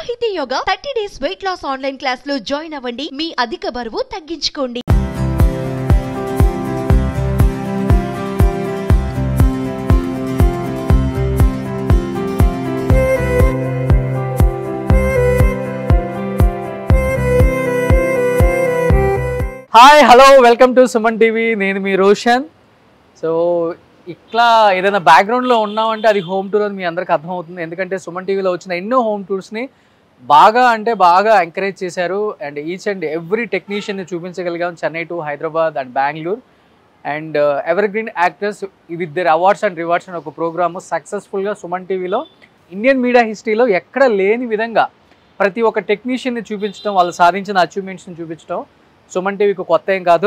సాహితీ yoga thirty days weight loss online class లో join అవ్వండి మీ అధిక బరువు తగ్గించుకోండి hi hello welcome to Suman TV నేను మీ రోషన్ సో ఇట్లా ఏదైనా బ్యాక్గ్రౌండ్లో ఉన్నామంటే అది హోమ్ టూర్ అని మీ అందరికి అర్థమవుతుంది ఎందుకంటే సుమన్ టీవీలో వచ్చిన ఎన్నో హోమ్ టూర్స్ని బాగా అంటే బాగా ఎంకరేజ్ చేశారు అండ్ ఈచ్ అండ్ ఎవ్రీ టెక్నీషియన్ని చూపించగలిగాం Chennai to Hyderabad and Bengaluru and evergreen actors with their awards and rewards అనే ఒక ప్రోగ్రాము సక్సెస్ఫుల్గా సుమన్ టీవీలో ఇండియన్ మీడియా హిస్టరీలో ఎక్కడ లేని విధంగా ప్రతి ఒక్క టెక్నీషియన్ని చూపించడం వాళ్ళు సాధించిన అచీవ్మెంట్స్ని చూపించడం సుమన్ టీవీకి కొత్త ఏం కాదు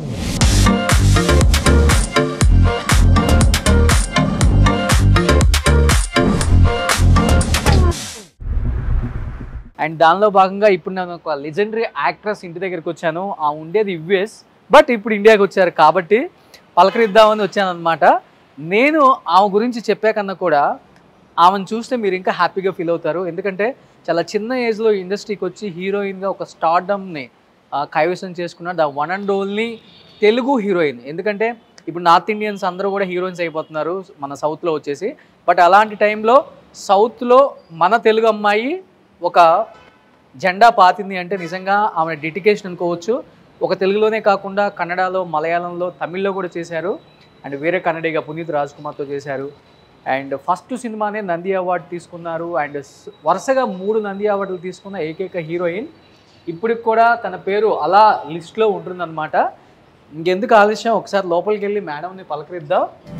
అండ్ దానిలో భాగంగా ఇప్పుడు నేను ఒక లెజెండరీ యాక్ట్రెస్ ఇంటి దగ్గరికి వచ్చాను ఆ ఉండేది యుఎస్ బట్ ఇప్పుడు ఇండియాకి వచ్చారు కాబట్టి పలకరిద్దామని వచ్చాను అనమాట నేను ఆమె గురించి చెప్పే కన్నా కూడా ఆమెను చూస్తే మీరు ఇంకా హ్యాపీగా ఫీల్ అవుతారు ఎందుకంటే చాలా చిన్న ఏజ్లో ఇండస్ట్రీకి వచ్చి హీరోయిన్గా ఒక స్టార్డమ్ని కైవసం చేసుకున్న the one and only Telugu heroine ఎందుకంటే ఇప్పుడు నార్త్ ఇండియన్స్ అందరూ కూడా హీరోయిన్స్ అయిపోతున్నారు మన సౌత్లో వచ్చేసి బట్ అలాంటి టైంలో సౌత్లో మన తెలుగు అమ్మాయి ఒక జెండా పాతింది అంటే నిజంగా ఆమె డెడికేషన్ అనుకోవచ్చు ఒక తెలుగులోనే కాకుండా కన్నడలో మలయాళంలో తమిళ్లో కూడా చేశారు అండ్ వేరే కన్నడిగా పునీత్ రాజ్ కుమార్తో చేశారు అండ్ ఫస్ట్ సినిమానే నంది అవార్డు తీసుకున్నారు అండ్ స్- వరుసగా మూడు నంది అవార్డులు తీసుకున్న ఏకైక హీరోయిన్ ఇప్పటికి కూడా తన పేరు అలా లిస్ట్లో ఉంటుందన్నమాట ఇంకెందుకు ఆలస్యం ఒకసారి లోపలికి వెళ్ళి మేడంని పలకరిద్దాం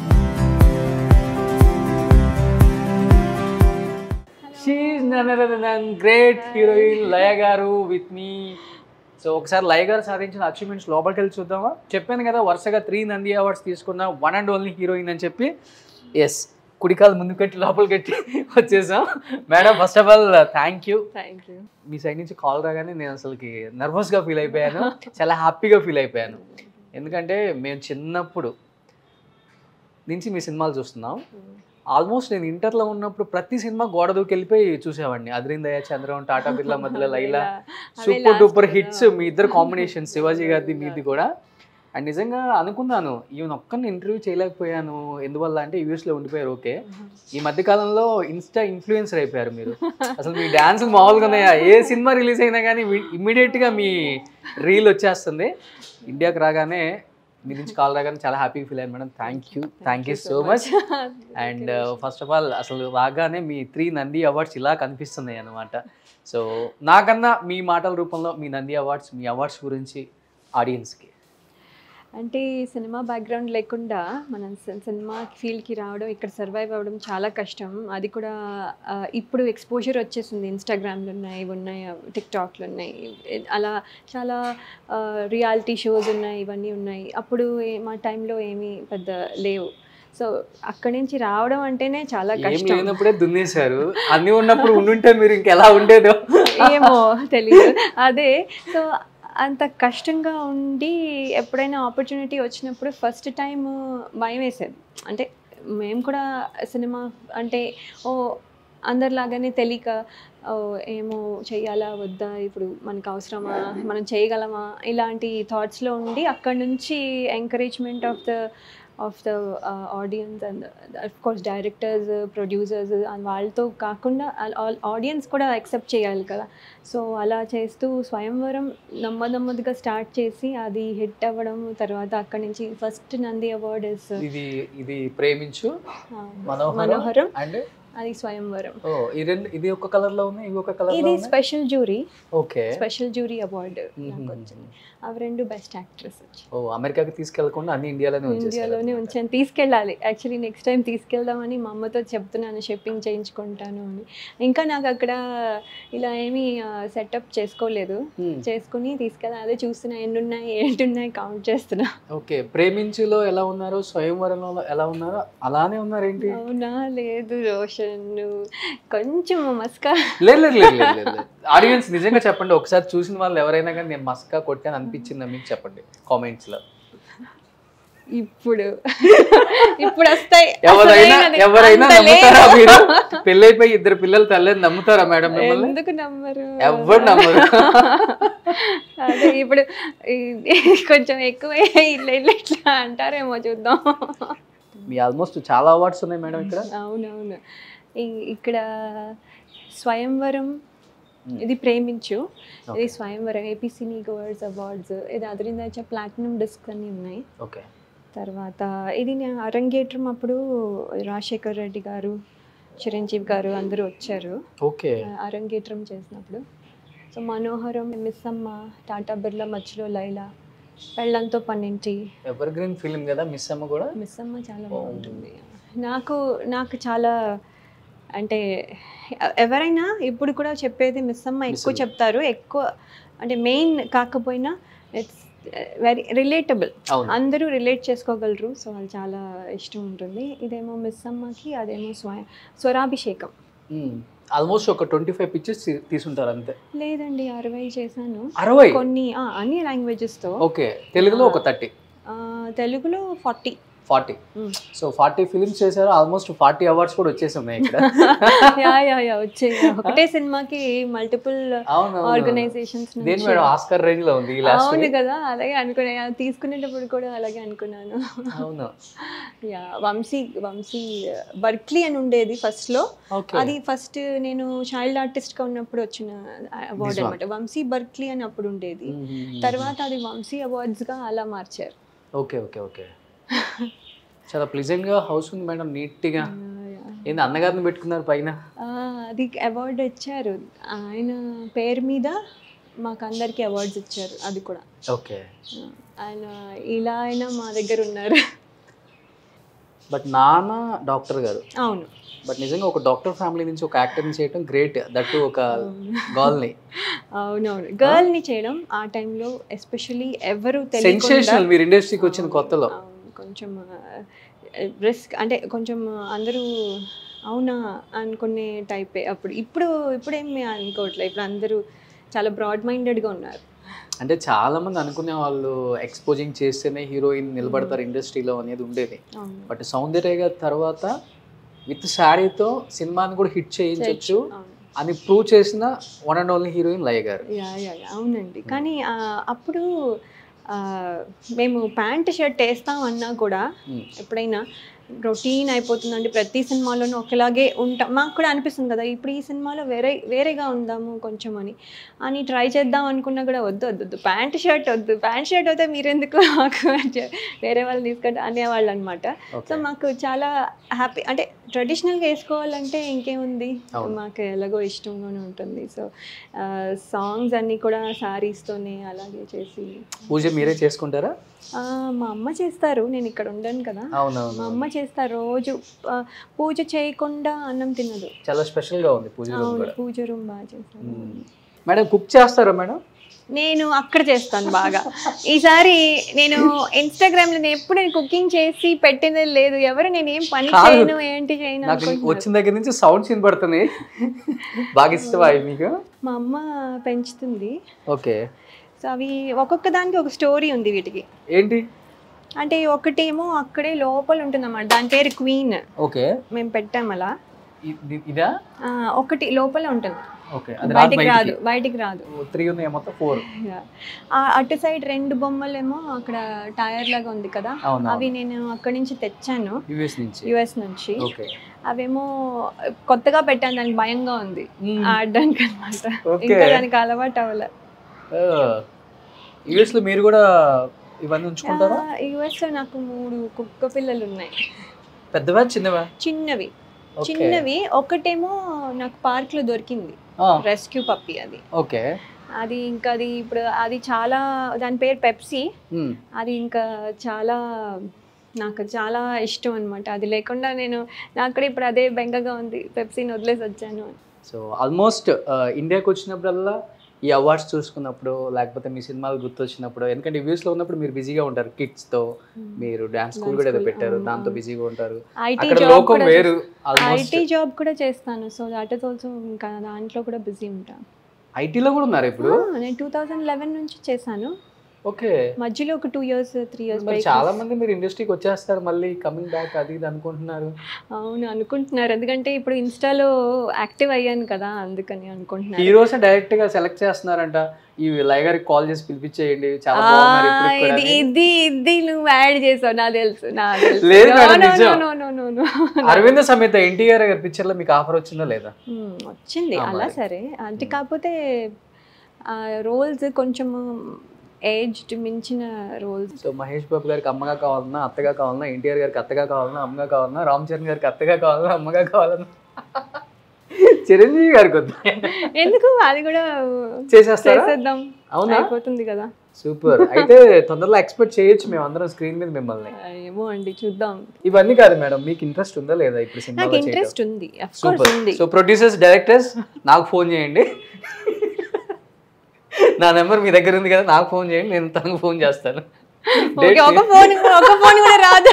గ్రేట్ హీరోయిన్ లయ గారు విత్ మీ సో ఒకసారి లయ గారు సాధించిన అచీవ్మెంట్స్ లోపలికి వెళ్ళి చూద్దామా చెప్పాను కదా వరుసగా త్రీ నంది అవార్డ్స్ తీసుకున్న వన్ అండ్ ఓన్లీ హీరోయిన్ అని చెప్పి ఎస్ కుడికాలు ముందు కట్టి లోపలికి కట్టి వచ్చేసాం madam first of all thank you thank you మీ సైడ్ నుంచి కాల్ రాగానే నేను అసలుకి నర్వస్గా ఫీల్ అయిపోయాను చాలా హ్యాపీగా ఫీల్ అయిపోయాను ఎందుకంటే మేము చిన్నప్పుడు నుంచి మీ సినిమాలు చూస్తున్నాం ఆల్మోస్ట్ నేను ఇంటర్లో ఉన్నప్పుడు ప్రతి సినిమా గోడ దూకి వెళ్ళిపోయి చూసేవాడిని అద్రిందయ్య చంద్రం టాటా బిర్లా మధ్యలో లైలా సూపర్ డూపర్ హిట్స్ మీ ఇద్దరు కాంబినేషన్ శివాజీ గారిది మీది కూడా అండ్ నిజంగా అనుకున్నాను ఈవెన్ ఒక్కరిని ఇంటర్వ్యూ చేయలేకపోయాను ఎందువల్ల అంటే యూఎస్లో ఉండిపోయారు ఓకే ఈ మధ్య కాలంలో ఇన్స్టా ఇన్ఫ్లుయెన్సర్ అయిపోయారు మీరు అసలు మీ డాన్స్ మామూలుగా ఉన్నాయా ఏ సినిమా రిలీజ్ అయినా కానీ ఇమ్మీడియట్గా మీ రీల్ వచ్చేస్తుంది ఇండియాకి రాగానే మీ నుంచి కాల్ రాగానే చాలా హ్యాపీగా ఫీల్ అయ్యాను madam thank you thank you so much and first of all అసలు రాగానే మీ త్రీ నంది అవార్డ్స్ ఇలా కనిపిస్తున్నాయి అనమాట సో నాకన్నా మీ మాటల రూపంలో మీ నంది అవార్డ్స్ మీ అవార్డ్స్ గురించి ఆడియన్స్కి అంటే సినిమా బ్యాక్గ్రౌండ్ లేకుండా మనం సి- సినిమా ఫీల్డ్కి రావడం ఇక్కడ సర్వైవ్ అవ్వడం చాలా కష్టం అది కూడా ఆ, ఇప్పుడు ఎక్స్పోజర్ వచ్చేసింది ఇన్స్టాగ్రామ్లు ఉన్నాయి ఇవి ఉన్నాయి టిక్టాక్లు ఉన్నాయి ఇ- అలా చాలా రియాలిటీ షోస్ ఉన్నాయి ఇవన్నీ ఉన్నాయి అప్పుడు ఏ- మా టైంలో ఏమీ పెద్ద లేవు సో అక్కడి నుంచి రావడం అంటేనే చాలా ఏం కష్టం లేనప్పుడే దున్నేశారు అన్ని ఉన్నప్పుడు ఉండుంటే మీరు ఇంకెలా ఉండేదో ఏమో తెలియదు అదే సో అంత కష్టంగా ఉండి ఎప్పుడైనా ఆపర్చునిటీ వచ్చినప్పుడు ఫస్ట్ టైం భయం వేసేది అంటే మేము కూడా సినిమా అంటే ఓ అందరిలాగానే తెలియక ఓ ఏమో చెయ్యాలా వద్దా ఇప్పుడు మనకు అవసరమా మనం చేయగలమా ఇలాంటి థాట్స్లో ఉండి అక్కడ నుంచి encouragement of the of the audience and of course directors producers వాళ్ళతో కాకుండా ఆడియన్స్ కూడా యాక్సెప్ట్ చేయాలి కదా సో అలా చేస్తూ స్వయంవరం నెమ్మ నెమ్మదిగా స్టార్ట్ చేసి అది హిట్ అవ్వడం తర్వాత అక్కడి నుంచి ఫస్ట్ నంది అవార్డ్ ఇస్ ఇది ఇది ప్రేమించు మనోహరం మనోహరం అండ్ అది స్వయంవరం ఓ ఈ రెండు ఇది ఒక కలర్ లో ఉంది ఇది ఒక కలర్ లో ఇది ఉంది special jury okay special jury award hmm. నాకు వచ్చింది అవి రెండు బెస్ట్ యాక్ట్రెస్ వచ్చి ఓ అమెరికాకి తీసుకెళ్లకుండా అన్ని ఇండియాలోనే ఉంచేసారు ఇండియాలోనే ఉంచాను తీసుకెళ్ళాలి యాక్చువల్లీ నెక్స్ట్ టైం తీసుకెళ్దామని మా అమ్మతో చెప్తున్నాను షిప్పింగ్ చేయించుకుంటాను అని ఇంకా నాకు అక్కడ ఇలా ఏమీ సెటప్ చేసుకోలేదు Hmm. చేసుకుని తీసుకెళ్ళాలి అదే చూస్తున్నా ఎన్ని ఉన్నాయి ఏంటి ఉన్నాయి కౌంట్ చేస్తున్నా ఓకే ప్రేమించులో ఎలా ఉన్నారు స్వయంవరంలో ఎలా ఉన్నారు అలానే ఉన్నారేంటి అవునా లేదు రోషన్ నువ్వు కొంచెం మస్కా లేదు లేదు లేదు లేదు, లేదు, లేదు. ఆడియన్స్ నిజంగా చెప్పండి ఒకసారి చూసిన వాళ్ళు ఎవరైనా కానీ నేను మస్కా కొట్టాను అనిపించిందా మీకు చెప్పండి కామెంట్స్ లో ఇప్పుడు ఇప్పుడు వస్తాయి ఎవరైనా అసలే ఎవరైనా అంత నమ్ముతారా లేదు. మీరు పెళ్ళైపోయి ఇద్దరు పిల్లలు తల్లని నమ్ముతారా మేడం మిమ్మల్ని ఎందుకు నమ్మరు ఎవ్వరు నమ్మరు అదే ఇప్పుడు ఈ- కొంచెం ఎక్కువ ఇట్లా ఇట్లా ఇట్లా అంటారేమో చూద్దాం మీ ఆల్మోస్ట్ చాలా అవార్డ్స్ ఉన్నాయి మేడం ఇక్కడ అవునవును ఈ- ఇక్కడ స్వయంవరం ఇది ప్రేమించు ఇది స్వయంవరం ఏపీ సినీ అవార్డ్స్ అవార్డ్స్ ఇది అదరిందాచ ప్లాటినం డిస్క్ అన్ని ఉన్నాయి ఓకే తర్వాత ఇది నేను అరంగేట్రం అప్పుడు రాజశేఖర్ రెడ్డి గారు చిరంజీవి గారు అందరూ వచ్చారు ఓకే ఆ, అరంగేట్రం చేసినప్పుడు సో మనోహరం మిస్సమ్మ టాటా బిర్లా మధ్యలో లైలా పెళ్ళంతో పన్నింటి ఎవర్ గ్రీన్ ఫిలిం కదా మిస్ అమ్మ కూడా మిస్సమ్మ చాలా బాగుంటుంది నాకు నాకు చాలా అంటే ఎవరైనా ఇప్పుడు కూడా చెప్పేది మిస్సమ్మ ఎక్కువ మిస్సమ్మ. చెప్తారు ఎక్కువ అంటే మెయిన్ కాకపోయినా ఇట్స్ వెరీ రిలేటబుల్ అవును అందరూ రిలేట్ చేసుకోగలరు సో అది చాలా ఇష్టం ఉంటుంది ఇదేమో మిస్సమ్మకి అదేమో స్వయం స్వరాభిషేకం ఆల్మోస్ట్ ఒక ట్వంటీ ఫైవ్ పిక్చర్స్ తీసుంటారు అంతే లేదండి అరవై చేశాను అరవై కొన్ని ఆ, అన్ని లాంగ్వేజెస్తో ఓకే తెలుగులో ఒక థర్టీ తెలుగులో forty forty so forty films చేశారు ఆల్మోస్ట్ ఫార్టీ అవార్డ్స్ కూడా వచ్చేసి ఉన్నాయి ఇక్కడ యా యా యా వచ్చే ఒకటే సినిమాకి మల్టిపుల్ అవును ఆర్గనైజేషన్స్ దేని మేడం ఆస్కర్ రేంజ్ లో ఉంది ఈ లాస్ట్ అవును కదా అలాగే అనుకున్నా తీసుకునేటప్పుడు కూడా అలాగే అనుకున్నాను అవును యా వంశీ వంశీ బర్క్లీ అని ఉండేది ఫస్ట్ లో ఓకే అది ఫస్ట్ నేను చైల్డ్ ఆర్టిస్ట్ గా ఉన్నప్పుడు వచ్చిన అవార్డ్ This one. అనమాట వంశీ బర్క్లీ అని అప్పుడు ఉండేది తర్వాత అది వంశీ అవార్డ్స్ గా అలా మార్చారు ఓకే ఓకే ఓకే చాలా ప్లెజెంట్ గా హౌస్ ఉంది మేడం నీట్ గా ఏంది అన్నగారిని పెట్టుకున్నారు పైన ఆ, అది అవార్డు ఇచ్చారు ఆయన పేరు మీద మాకు అందరికి అవార్డ్స్ ఇచ్చారు అది కూడా ఓకే ఆ, ఆయన ఇలా అయినా మా దగ్గర ఉన్నారు బట్ నాన్న డాక్టర్ గారు అవును బట్ నిజంగా ఒక డాక్టర్ ఫ్యామిలీ నుంచి ఒక యాక్టర్ని చేయడం గ్రేట్ దట్టు ఒక గర్ల్ని అవునవును గర్ల్ ని చేయడం ఆ టైంలో ఎస్పెషల్లీ ఎవరు తెలియకుండా సెన్సేషనల్ మీరు ఇండస్ట్రీకి వచ్చిన కొత్తలో అవును, కొంచెం రిస్క్ అంటే కొంచెం అందరూ అవునా అనుకునే టైపే అప్పుడు ఇప్పుడు ఇప్పుడేమి అనుకోవట్లేదు ఇప్పుడు అందరూ చాలా బ్రాడ్ మైండెడ్గా ఉన్నారు అంటే చాలా మంది అనుకునే వాళ్ళు ఎక్స్పోజింగ్ చేస్తేనే హీరోయిన్ నిలబడతారు ఇండస్ట్రీలో అనేది ఉండేది అవును బట్ సౌందర్య గారి తర్వాత విత్ శారీతో సినిమాని కూడా హిట్ చేయించవచ్చు అవును అని ప్రూవ్ చేసిన one and only heroine Laya garu yeah yeah yeah, అవునండి కానీ ఆ, అప్పుడు ఆ, మేము ప్యాంట్ షర్ట్ వేస్తాం అన్నా కూడా Hmm. ఎప్పుడైనా రొటీన్ అయిపోతుందండి ప్రతి సినిమాలోనూ ఒకలాగే ఉంటాం మాకు కూడా అనిపిస్తుంది కదా ఇప్పుడు ఈ సినిమాలో వేరే వేరేగా ఉందాము కొంచెం అని అని ట్రై చేద్దాం అనుకున్నా కూడా వద్దు వద్దు వద్దు ప్యాంట్ షర్ట్ వద్దు ప్యాంట్ షర్ట్ అయితే మీరెందుకు మాకు అని చె- వేరే వాళ్ళు తీసుకుంటే అనేవాళ్ళు అనమాట సో ఓకే మాకు చాలా హ్యాపీ అంటే ట్రెడిషనల్గా వేసుకోవాలంటే ఇంకేముంది అవును. మాకు ఎలాగో ఇష్టంగానే ఉంటుంది సో సాంగ్స్ అన్నీ కూడా శారీస్తోనే అలాగే చేసి పూజ మీరే చేసుకుంటారా ఆ, మా అమ్మ చేస్తారు నేను ఇక్కడ ఉండను కదా మా అవునవును అమ్మ చేస్తారు రోజు ఆ, పూజ చేయకుండా అన్నం తినదు చాలా స్పెషల్ గా ఉంది పూజ రూమ్ అవును కూడా పూజ రూమ్ బాగా చేస్తారు మేడం కుక్ చేస్తారా మేడం నేను అక్కడ చేస్తాను బాగా ఈసారి నేను ఇన్స్టాగ్రామ్ లో నేను ఎప్పుడు నేను కుకింగ్ చేసి పెట్టిందే లేదు ఎవరు నేను ఏం పని కాదు. చేయను ఏంటి చేయను నాకు అనుకుంటున్నారు. వచ్చిన దగ్గర నుంచి సౌండ్స్ వినపడుతున్నాయి బాగా ఇష్టమా అవి మీకు మా అమ్మ పెంచుతుంది ఓకే సో అవి ఒక్కొక్క దానికి ఒక స్టోరీ ఉంది వీటికి ఏంటి అంటే ఒకటేమో అక్కడే లోపల ఉంటుంది అన్నమాట దాని పేరు క్వీన్ ఓకే మేము పెట్టాం అలా ఇ- ఇదా ఆ, ఒకటి లోపల ఉంటుంది ఓకే అది రాదు బయటికి రాదు బయటికి బయటికి రాదు త్రీ ఉన్నాయి మొత్తం ఫోర్ Yeah. ఆ అటు సైడ్ రెండు బొమ్మలేమో అక్కడ టైర్ లాగా ఉంది కదా అవును అవి నేను అక్కడి నుంచి తెచ్చాను యుఎస్ నుంచి యుఎస్ నుంచి ఓకే అవేమో కొత్తగా పెట్టాను దానికి భయంగా ఉంది ఆడడానికి అనమాట ఓకే ఇంకా దానికి అలవాటు అవ్వలే యుఎస్ లో మీరు కూడా ఇవన్నీ ఉంచుకుంటారా యుఎస్ లో నాకు మూడు కుక్క పిల్లలు ఉన్నాయి పెద్దవా చిన్నవా చిన్నవి ఓకే చిన్నవి ఒకటేమో నాకు పార్క్ లో దొరికింది రెస్క్యూ పప్పి అది ఓకే అది ఇంకా అది ఇప్పుడు అది చాలా దాని పేరు పెప్సీ అది ఇంకా చాలా నాకు చాలా ఇష్టం అనమాట అది లేకుండా నేను నాకు కూడా ఇప్పుడు అదే బెంగగా ఉంది పెప్సీని వదిలేసి వచ్చాను సో ఆల్మోస్ట్ ఇండియాకి వచ్చినప్పుడల్లా ఈ అవార్డ్స్ చూసుకున్నప్పుడు లేకపోతే మీ సినిమాలు గుర్తొచ్చినప్పుడు ఎందుకంటే వ్యూస్ లో ఉన్నప్పుడు మీరు బిజీగా ఉంటారు కిడ్స్ తో మీరు డాన్స్ స్కూల్ కూడా ఏదో school, పెట్టారు అవును, దాంతో అవును. బిజీగా ఉంటారు ఐటీ అక్కడ జాబ్ లోకం కూడా వేరు ఆల్మోస్ట్ ఐటీ జాబ్ కూడా చేస్తాను సో దాట్ ఇస్ ఆల్సో ఇంకా దాంట్లో కూడా బిజీ ఉంటాను ఐటీలో కూడా ఉన్నారు ఇప్పుడు నేను టూ థౌజండ్ లెవెన్ నుంచి చేశాను ఓకే మధ్యలో ఒక టూ ఇయర్స్ త్రీ ఇయర్స్ మరి చాలా మంది మీరు ఇండస్ట్రీకి వచ్చేస్తారు మళ్ళీ కమింగ్ బ్యాక్ అది ఇది అనుకుంటున్నారు అవును అనుకుంటున్నారు ఎందుకంటే ఇప్పుడు ఇన్స్టాలో యాక్టివ్ అయ్యాను కదా అందుకని అనుకుంటున్నారు హీరోస్ డైరెక్ట్ గా సెలెక్ట్ చేస్తున్నారంట ఈ లయ గారికి కాల్ చేసి పిలిపించేయండి చాలా ఆ, బాగున్నారు ఇప్పుడు ఇది కూడా అని. ఇది ఇది నువ్వు యాడ్ చేసావు నాకు తెలుసు నాకు తెలుసు లేదు No, మేడం, no, నిజం. no, no, no, no, no. Aravinda Sametha NTR గారి పిక్చర్ లో మీకు ఆఫర్ వచ్చిందా లేదా మ్మ్, వచ్చింది ఆ, అలా మరి. సరే అంటే కాకపోతే రోల్స్ కొంచెం ఏజ్ మించిన రోల్స్ సో మహేష్ బాబు గారికి అమ్మగా కావాలన్నా అత్తగా కావాలన్నా ఎన్టీఆర్ గారికి అత్తగా కావాలన్నా అమ్మగా కావాలన్నా రామ్ చరణ్ గారికి అత్తగా కావాలన్నా అమ్మగా కావాలన్నా చిరంజీవి గారికి వద్దా ఎందుకు అది కూడా చేసేస్తారా చేసేద్దాం అవునా అయిపోతుంది కదా సూపర్ అయితే తొందరలో ఎక్స్పెక్ట్ చేయొచ్చు మేము అందరం స్క్రీన్ మీద మిమ్మల్ని ఏమో అండి చూద్దాం ఇవన్నీ కాదు మేడం మీకు ఇంట్రెస్ట్ ఉందా లేదా ఇప్పుడు నాకు సినిమాలో ఇంట్రెస్ట్ ఉంది అఫ్ కోర్స్ సూపర్ ఉంది సో ప్రొడ్యూసర్స్ డైరెక్టర్స్ నాకు ఫోన్ చేయండి నా నెంబర్ మీ దగ్గర ఉంది కదా నాకు ఫోన్ చేయండి నేను తనకు ఫోన్ చేస్తాను ఓకే ఒక ఫోన్ ఒక ఫోన్ కూడా రాదు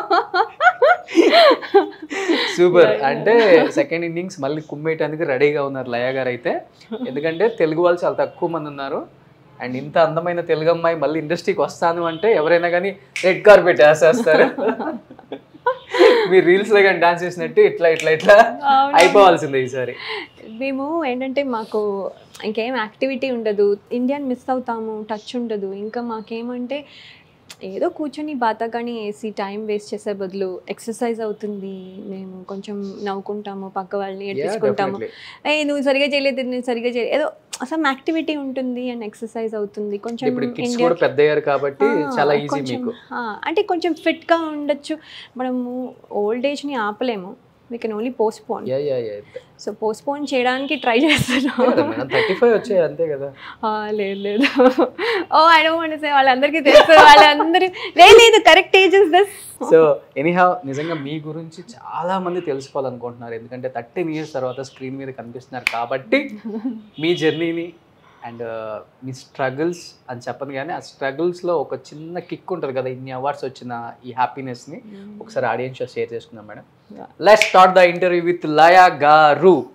సూపర్ అంటే సెకండ్ ఇన్నింగ్స్ మళ్ళీ కుమ్మేయటానికి రెడీగా ఉన్నారు లయ గారు అయితే ఎందుకంటే తెలుగు వాళ్ళు చాలా తక్కువ మంది ఉన్నారు అండ్ ఇంత అందమైన తెలుగు అమ్మాయి మళ్ళీ ఇండస్ట్రీకి వస్తాను అంటే ఎవరైనా కానీ రెడ్ కార్పెట్ వేసేస్తారు మీరు రీల్స్ లో కానీ డాన్స్ చేసినట్టు ఇట్లా ఇట్లా ఇట్లా అవును. అయిపోవాల్సిందే ఈసారి మేము ఏంటంటే మాకు ఇంకేం యాక్టివిటీ ఉండదు ఇండియన్ మిస్ అవుతాము టచ్ ఉండదు ఇంకా మాకేమంటే ఏదో కూర్చొని బాతాగాని వేసి టైం వేస్ట్ చేసే బదులు ఎక్సర్సైజ్ అవుతుంది మేము కొంచెం నవ్వుకుంటాము పక్క వాళ్ళని ఏడ్పించుకుంటాము ఏ నువ్వు సరిగా చేయలేదు నేను సరిగా చేయలేదు ఏదో అసలు యాక్టివిటీ ఉంటుంది అండ్ ఎక్సర్సైజ్ అవుతుంది కొంచెం ఇప్పుడు కిడ్స్ India- కూడా పెద్ద అయ్యారు కాబట్టి ఆ, చాలా ఈజీ కొంచెం, మీకు ఆ, అంటే కొంచెం ఫిట్గా ఉండొచ్చు మనము ఓల్డ్ ఏజ్ని ఆపలేము we can only postpone yeah yeah yeah so postpone చేయడానికి ట్రై చేస్తున్నాం మేడం థర్టీ ఫైవ్ వచ్చాయి అంతే కదా ఆ, లేదు లేదు oh I don't want say వాళ్ళందరికీ తెలుసు వాళ్ళందరూ లేదు లేదు correct age is this so anyhow నిజంగా మీ గురించి చాలా మంది తెలుసుకోవాలనుకుంటున్నారు ఎందుకంటే థర్టీన్ ఇయర్స్ తర్వాత స్క్రీన్ మీద కనిపిస్తున్నారు కాబట్టి మీ జర్నీని అండ్ మీ స్ట్రగుల్స్ అని చెప్పను కానీ ఆ స్ట్రగుల్స్లో ఒక చిన్న కిక్ ఉంటుంది కదా ఇన్ని అవార్డ్స్ వచ్చిన ఈ హ్యాపీనెస్ని ఒకసారి ఆడియన్స్ షేర్ చేసుకుందాం madam Yeah. Let start the interview with Laya గారు